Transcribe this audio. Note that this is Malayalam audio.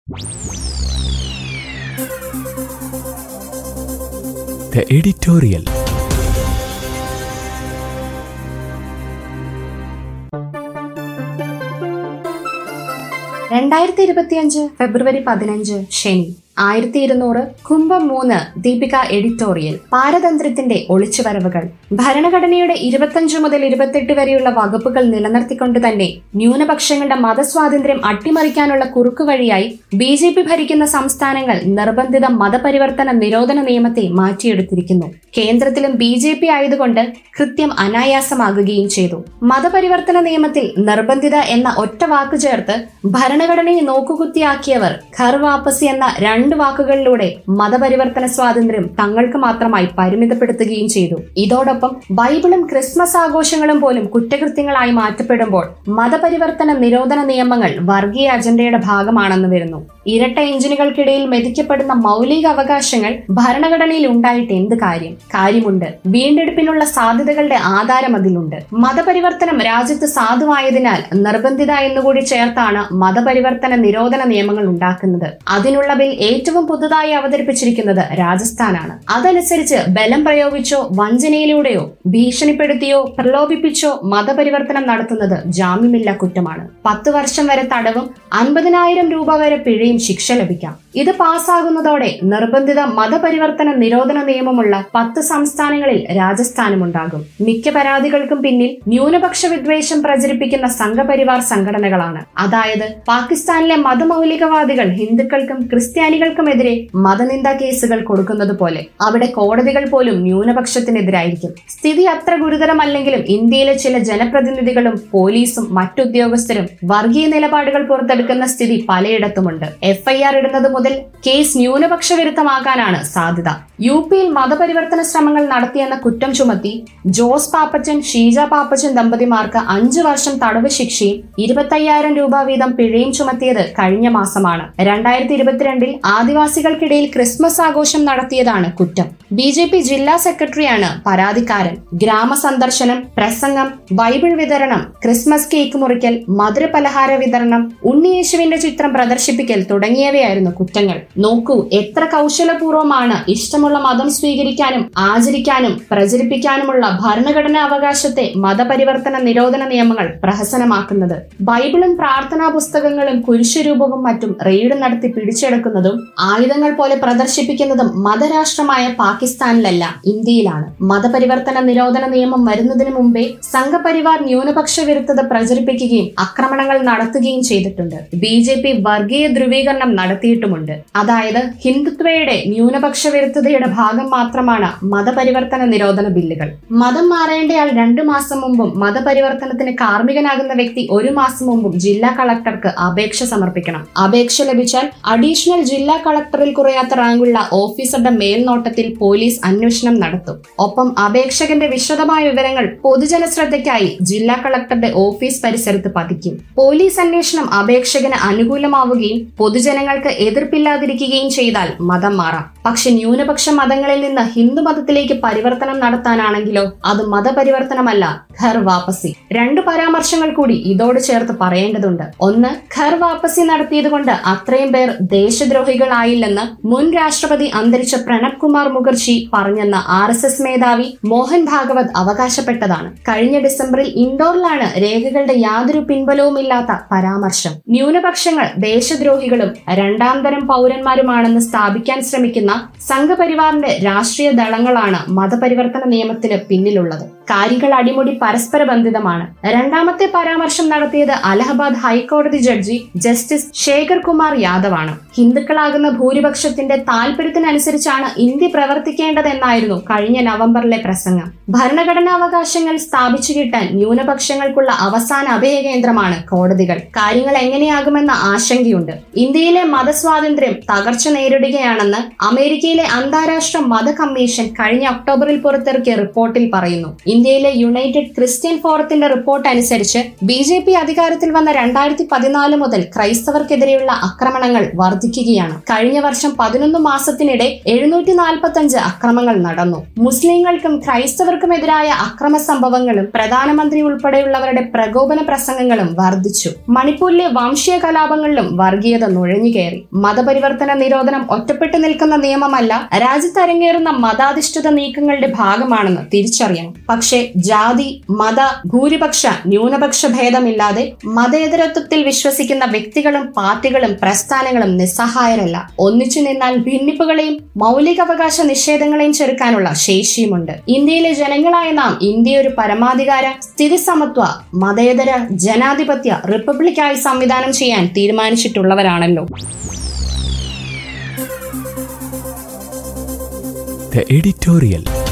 The editorial. രണ്ടായിരത്തി ഇരുപത്തിയഞ്ച് ഫെബ്രുവരി പതിനഞ്ച് ശനി ആയിരത്തി ഇരുന്നൂറ് കുംഭം മൂന്ന് ദീപിക എഡിറ്റോറിയൽ പാരതന്ത്ര്യത്തിന്റെ ഒളിച്ചുവരവുകൾ ഭരണഘടനയുടെ ഇരുപത്തഞ്ച് മുതൽ ഇരുപത്തെട്ട് വരെയുള്ള വകുപ്പുകൾ നിലനിർത്തിക്കൊണ്ട് തന്നെ ന്യൂനപക്ഷങ്ങളുടെ മതസ്വാതന്ത്ര്യം അട്ടിമറിക്കാനുള്ള കുറുക്കുവഴിയായി ബി ജെ പി ഭരിക്കുന്ന സംസ്ഥാനങ്ങൾ നിർബന്ധിത മതപരിവർത്തന നിരോധന നിയമത്തെ മാറ്റിയെടുത്തിരിക്കുന്നു കേന്ദ്രത്തിലും ബി ജെ പി ആയതുകൊണ്ട് കൃത്യം അനായാസമാകുകയും ചെയ്തു മതപരിവർത്തന നിയമത്തിൽ നിർബന്ധിത എന്ന ഒറ്റ വാക്ക് ചേർത്ത് ഭരണഘടനയെ നോക്കുകുത്തിയാക്കിയവർ ഘർ വാപ്പസി എന്ന രണ്ട് വാക്കുകളിലൂടെ മതപരിവർത്തന സ്വാതന്ത്ര്യം തങ്ങൾക്ക് മാത്രമായി പരിമിതപ്പെടുത്തുകയും ചെയ്തു ഇതോടൊപ്പം ബൈബിളും ക്രിസ്മസ് ആഘോഷങ്ങളും പോലും കുറ്റകൃത്യങ്ങളായി മാറ്റപ്പെടുമ്പോൾ മതപരിവർത്തന നിരോധന നിയമങ്ങൾ വർഗീയ അജണ്ടയുടെ ഭാഗമാണെന്ന് വരുന്നു ഇരട്ട എഞ്ചിനുകൾക്കിടയിൽ മെതിക്കപ്പെടുന്ന മൗലിക അവകാശങ്ങൾ ഭരണഘടനയിൽ ഉണ്ടായിട്ട് എന്ത് കാര്യം കാര്യമുണ്ട് വീണ്ടെടുപ്പിനുള്ള സാധ്യതകളുടെ ആധാരം അതിലുണ്ട് മതപരിവർത്തനം രാജ്യത്ത് സാധുവായതിനാൽ നിർബന്ധിത എന്നുകൂടി ചേർത്താണ് മതപരിവർത്തന നിരോധന നിയമങ്ങൾ ഉണ്ടാക്കുന്നത് അതിനുള്ള ബിൽ ഏറ്റവും പുതുതായി അവതരിപ്പിച്ചിരിക്കുന്നത് രാജസ്ഥാനാണ് അതനുസരിച്ച് ബലം പ്രയോഗിച്ചോ വഞ്ചനയിലൂടെയോ ഭീഷണിപ്പെടുത്തിയോ പ്രലോഭിപ്പിച്ചോ മതപരിവർത്തനം നടത്തുന്നത് ജാമ്യമില്ലാ കുറ്റമാണ് പത്ത് വർഷം വരെ തടവും അൻപതിനായിരം രൂപ വരെ പിഴയും ശിക്ഷ ലഭിക്കാം ഇത് പാസ്സാകുന്നതോടെ നിർബന്ധിത മതപരിവർത്തന നിരോധന നിയമമുള്ള പത്ത് സംസ്ഥാനങ്ങളിൽ രാജസ്ഥാനും ഉണ്ടാകും മിക്ക പരാതികൾക്കും പിന്നിൽ ന്യൂനപക്ഷ വിദ്വേഷം പ്രചരിപ്പിക്കുന്ന സംഘപരിവാർ സംഘടനകളാണ് അതായത് പാകിസ്ഥാനിലെ മതമൗലികവാദികൾ ഹിന്ദുക്കൾക്കും ക്രിസ്ത്യാനികൾക്കുമെതിരെ മതനിന്ദ കേസുകൾ കൊടുക്കുന്നത് പോലെ അവിടെ കോടതികൾ പോലും ന്യൂനപക്ഷത്തിനെതിരായിരിക്കും സ്ഥിതി അത്ര ഗുരുതരമല്ലെങ്കിലും ഇന്ത്യയിലെ ചില ജനപ്രതിനിധികളും പോലീസും മറ്റുദ്യോഗസ്ഥരും വർഗീയ നിലപാടുകൾ പുറത്തെടുക്കുന്ന സ്ഥിതി പലയിടത്തുമുണ്ട് എഫ്ഐആർ ഇടുന്നത് മുതൽ കേസ് ന്യൂനപക്ഷ വിരുദ്ധമാകാനാണ് സാധ്യത യു പിയിൽ മതപരിവർത്തന ശ്രമങ്ങൾ നടത്തിയെന്ന കുറ്റം ചുമത്തി ജോസ് പാപ്പച്ചൻ ഷീജ പാപ്പച്ചൻ ദമ്പതിമാർക്ക് അഞ്ചു വർഷം തടവ് ശിക്ഷയും ഇരുപത്തയ്യായിരം രൂപ വീതം പിഴയും ചുമത്തിയത് കഴിഞ്ഞ മാസമാണ് രണ്ടായിരത്തി ഇരുപത്തിരണ്ടിൽ ആദിവാസികൾക്കിടയിൽ ക്രിസ്മസ് ആഘോഷം നടത്തിയതാണ് കുറ്റം ബി ജെ പി ജില്ലാ സെക്രട്ടറിയാണ് പരാതിക്കാരൻ ഗ്രാമ സന്ദർശനം പ്രസംഗം ബൈബിൾ വിതരണം ക്രിസ്മസ് കേക്ക് മുറിക്കൽ മധുരപലഹാര വിതരണം ഉണ്ണിയേശുവിന്റെ ചിത്രം പ്രദർശിപ്പിക്കൽ തുടങ്ങിയവയായിരുന്നു കുറ്റങ്ങൾ നോക്കൂ എത്ര കൗശലപൂർവ്വമാണ് ഇഷ്ടമുള്ള മതം സ്വീകരിക്കാനും ആചരിക്കാനും പ്രചരിപ്പിക്കാനുമുള്ള ഭരണഘടനാ അവകാശത്തെ മതപരിവർത്തന നിരോധന നിയമങ്ങൾ പ്രഹസനമാക്കുന്നത് ബൈബിളും പ്രാർത്ഥനാ പുസ്തകങ്ങളും കുരിശുരൂപവും മറ്റും റെയ്ഡ് നടത്തി പിടിച്ചെടുക്കുന്നതും ആയുധങ്ങൾ പോലെ പ്രദർശിപ്പിക്കുന്നതും മതരാഷ്ട്രമായ പാകിസ്ഥാനിലല്ല ഇന്ത്യയിലാണ് മതപരിവർത്തന നിരോധന നിയമം വരുന്നതിന് മുമ്പേ സംഘപരിവാർ ന്യൂനപക്ഷ വിരുദ്ധത പ്രചരിപ്പിക്കുകയും ആക്രമണങ്ങൾ നടത്തുകയും ചെയ്തിട്ടുണ്ട് ബി ജെ പി വർഗീയ ധ്രുവീകരണം നടത്തിയിട്ടുമുണ്ട് അതായത് ഹിന്ദുത്വയുടെ ന്യൂനപക്ഷ വിരുദ്ധതയുടെ ഭാഗം മാത്രമാണ് മതപരിവർത്തന നിരോധന ബില്ലുകൾ മതം മാറേണ്ടയാൾ രണ്ടു മാസം മുമ്പും മതപരിവർത്തനത്തിന് കാർമ്മികനാകുന്ന വ്യക്തി ഒരു മാസം മുമ്പും ജില്ലാ കളക്ടർക്ക് അപേക്ഷ സമർപ്പിക്കണം അപേക്ഷ ലഭിച്ചാൽ അഡീഷണൽ ജില്ലാ കളക്ടറിൽ കുറയാത്ത റാങ്കുള്ള ഓഫീസറുടെ മേൽനോട്ടത്തിൽ പോലീസ് അന്വേഷണം നടത്തും ഒപ്പം അപേക്ഷകന്റെ വിശദമായ വിവരങ്ങൾ പൊതുജന ശ്രദ്ധയ്ക്കായി ജില്ലാ കളക്ടറുടെ ഓഫീസ് പരിസരത്ത് പതിക്കും പോലീസ് അന്വേഷണം അപേക്ഷകന് അനുകൂലമാവുകയും പൊതുജനങ്ങൾക്ക് എതിർപ്പില്ലാതിരിക്കുകയും ചെയ്താൽ മതം മാറാം പക്ഷെ ന്യൂനപക്ഷ മതങ്ങളിൽ നിന്ന് ഹിന്ദു മതത്തിലേക്ക് പരിവർത്തനം നടത്താനാണെങ്കിലോ അത് മതപരിവർത്തനമല്ല ഘർ വാപ്പസി രണ്ട് പരാമർശങ്ങൾ കൂടി ഇതോട് ചേർത്ത് പറയേണ്ടതുണ്ട് ഒന്ന് ഘർ വാപ്പസി നടത്തിയതുകൊണ്ട് അത്രയും പേർ ദേശദ്രോഹികളായില്ലെന്ന് മുൻ രാഷ്ട്രപതി അന്തരിച്ച പ്രണബ് കുമാർ മുഖർജി പറഞ്ഞെന്ന ആർ എസ് എസ് മേധാവി മോഹൻ ഭാഗവത് അവകാശപ്പെട്ടതാണ് കഴിഞ്ഞ ഡിസംബറിൽ ഇൻഡോറിലാണ് രേഖകളുടെ യാതൊരു പിൻബലവുമില്ലാത്ത പരാമർശം ന്യൂനപക്ഷങ്ങൾ ദേശദ്രോഹികളും രണ്ടാം തരം പൗരന്മാരുമാണെന്ന് സ്ഥാപിക്കാൻ ശ്രമിക്കുന്ന സംഘപരിവാറിന്റെ രാഷ്ട്രീയ ദളങ്ങളാണ് മതപരിവർത്തന നിയമത്തിന് പിന്നിലുള്ളത് കാര്യങ്ങൾ അടിമുടി പരസ്പര ബന്ധിതമാണ് രണ്ടാമത്തെ പരാമർശം നടത്തിയത് അലഹബാദ് ഹൈക്കോടതി ജഡ്ജി ജസ്റ്റിസ് ശേഖർ കുമാർ യാദവ് ആണ് ഹിന്ദുക്കളാകുന്ന ഭൂരിപക്ഷത്തിന്റെ താല്പര്യത്തിനനുസരിച്ചാണ് ഇന്ത്യ പ്രവർത്തിക്കേണ്ടതെന്നായിരുന്നു കഴിഞ്ഞ നവംബറിലെ പ്രസംഗം ഭരണഘടനാവകാശങ്ങൾ സ്ഥാപിച്ചു കിട്ടാൻ ന്യൂനപക്ഷങ്ങൾക്കുള്ള അവസാന അഭയകേന്ദ്രമാണ് കോടതികൾ കാര്യങ്ങൾ എങ്ങനെയാകുമെന്ന ആശങ്കയുണ്ട് ഇന്ത്യയിലെ മതസ്വാതന്ത്ര്യം തകർച്ച നേരിടുകയാണെന്ന് അമേരിക്കയിലെ അന്താരാഷ്ട്ര മത കമ്മീഷൻ കഴിഞ്ഞ ഒക്ടോബറിൽ പുറത്തിറക്കിയ റിപ്പോർട്ടിൽ പറയുന്നു ഇന്ത്യയിലെ യുണൈറ്റഡ് ക്രിസ്ത്യൻ ഫോറത്തിന്റെ റിപ്പോർട്ട് അനുസരിച്ച് ബി ജെ പി അധികാരത്തിൽ വന്ന രണ്ടായിരത്തി പതിനാല് മുതൽ ക്രൈസ്തവർക്കെതിരെയുള്ള ആക്രമണങ്ങൾ വർദ്ധിക്കുകയാണ് കഴിഞ്ഞ വർഷം പതിനൊന്ന് മാസത്തിനിടെ എഴുന്നൂറ്റി നാൽപ്പത്തി അഞ്ച് അക്രമങ്ങൾ നടന്നു മുസ്ലിങ്ങൾക്കും ക്രൈസ്തവർക്കുമെതിരായ അക്രമ സംഭവങ്ങളും പ്രധാനമന്ത്രി ഉൾപ്പെടെയുള്ളവരുടെ പ്രകോപന പ്രസംഗങ്ങളും വർദ്ധിച്ചു മണിപ്പൂരിലെ വംശീയ കലാപങ്ങളിലും വർഗീയത നുഴഞ്ഞുകയറി മതപരിവർത്തന നിരോധനം ഒറ്റപ്പെട്ടു നിൽക്കുന്ന നിയമമല്ല രാജ്യത്ത് അരങ്ങേറുന്ന മതാധിഷ്ഠിത നീക്കങ്ങളുടെ ഭാഗമാണെന്ന് തിരിച്ചറിയണം പക്ഷേ ജാതി മത ഭൂരിപക്ഷ ന്യൂനപക്ഷ ഭേദമില്ലാതെ മതേതരത്വത്തിൽ വിശ്വസിക്കുന്ന വ്യക്തികളും പാർട്ടികളും പ്രസ്ഥാനങ്ങളും നിസ്സഹായരല്ല ഒന്നിച്ചു നിന്നാൽ ഭിന്നിപ്പുകളെയും മൗലികാവകാശ നിഷേധങ്ങളെയും ചെറുക്കാനുള്ള ശേഷിയുമുണ്ട് ഇന്ത്യയിലെ ജനങ്ങളായ നാം ഇന്ത്യ ഒരു പരമാധികാര സ്ഥിതിസമത്വ മതേതര ജനാധിപത്യ റിപ്പബ്ലിക്കായി സംവിധാനം ചെയ്യാൻ തീരുമാനിച്ചിട്ടുള്ളവരാണല്ലോ The editorial.